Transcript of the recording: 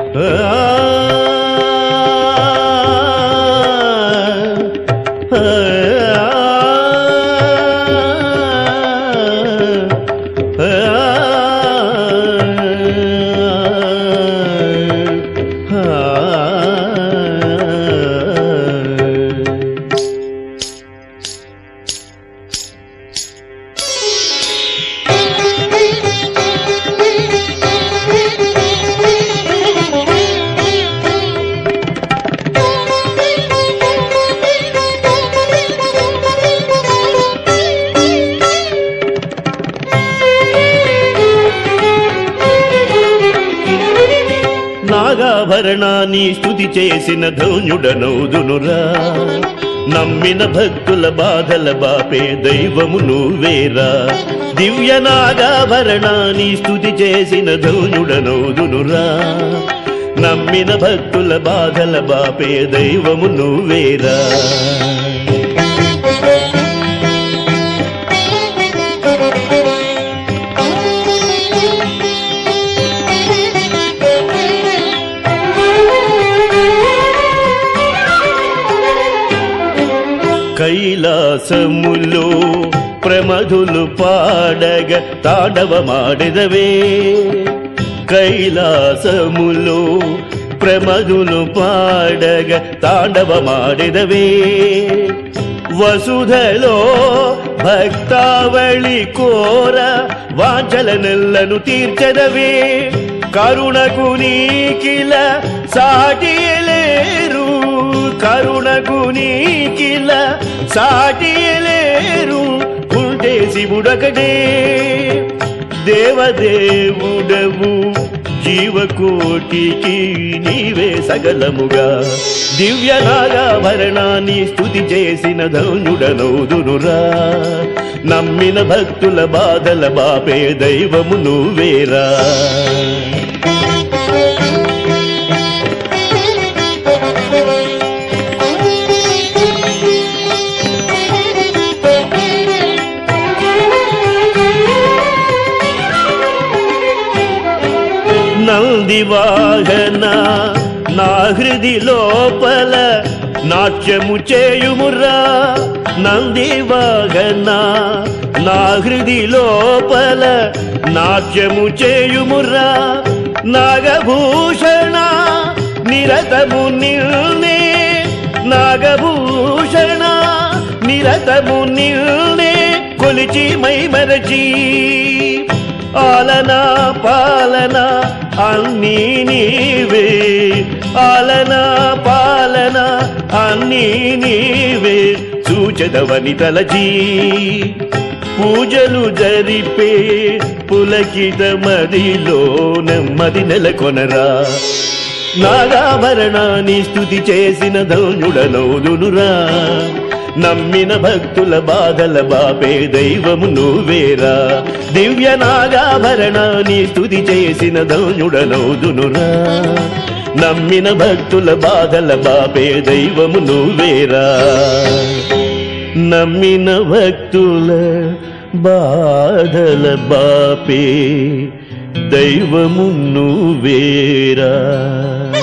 నాగాభరణాన్ని స్తుతి చేసిన ధౌన్యుడనౌదునురా నమ్మిన భక్తుల బాధల బాపే దైవము నువ్వేరా దివ్య నాగాభరణాన్ని స్తుతి చేసిన ధౌన్యుడనౌదునురా నమ్మిన భక్తుల బాధల బాపే దైవము నువ్వేరా కైలాసములో ప్రమధులు పాడగ తాండవమాడెదవే కైలాసములో ప్రమధులు పాడగ తాండవమాడెదవే వసుధలో భక్తావళి కోర వాంచల నెల్లను తీర్చదవే కరుణకు నీకిల సాటియలేరు కరుణకు నీకిల సాటియలేరు ఉంటే శివుడొకటే దేవదేవుడవు జీవకోటికి నీవే సగలముగా దివ్య నాగాభరణాన్ని స్తుతి చేసిన ధనుడనౌదునురా నమ్మిన భక్తుల బాధల బాపే దైవము నువ్వేరా నంది వాహన నా హృది లోపల నాట్యము చేయుమురా నంది వాహన నా హృది లోపల నాట్యము చేయుమురా నాగభూషణ నిరతము నిల్నే నాగభూషణ నిరతము నిల్నే కొలిచి మై మరచి ఆలన పాలన అన్నీ నీవే ఆలన పాలన అన్నీ నీవే సూచదవని తలచి పూజలు జరిపే పులకిత మదిలో నెమ్మది నెలకొనరా నాగాభరణాన్ని స్తుతి చేసిన ధౌనుడనౌదునురా నమ్మిన భక్తుల బాధల బాపే దైవము నువ్వేరా దివ్య నాగాభరణాన్ని స్తుతి చేసిన ధౌనుడనౌదునురా నమ్మిన భక్తుల బాధల బాపే దైవము నువ్వేరా నమ్మిన భక్తుల బాధల బాపే దైవము నువ్వేరా